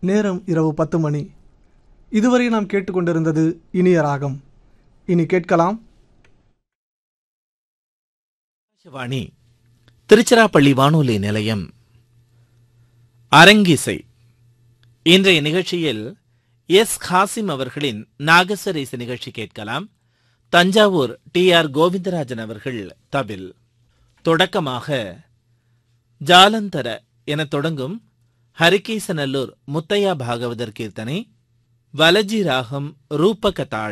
நேரம் இரவு பத்து மணி இதுவரை நாம் கேட்டுக்கொண்டிருந்தது இனிய ராகம் இனி கேட்கலாம் ஆகாஷவாணி திருச்சிராப்பள்ளி வானொலி நிலையம் அரங்கிசை இன்றைய நிகழ்ச்சியில் எஸ் ஹாசிம் அவர்களின் நாகசரேச நிகழ்ச்சி கேட்கலாம் தஞ்சாவூர் டி ஆர் கோவிந்தராஜன் அவர்கள் தபில் தொடக்கமாக ஜாலந்தர என தொடங்கும் ஹரிகேசநல்லூர் முத்தையா பாகவதர் கீர்த்தனை வலஜி ராகம் ரூபக தாளம்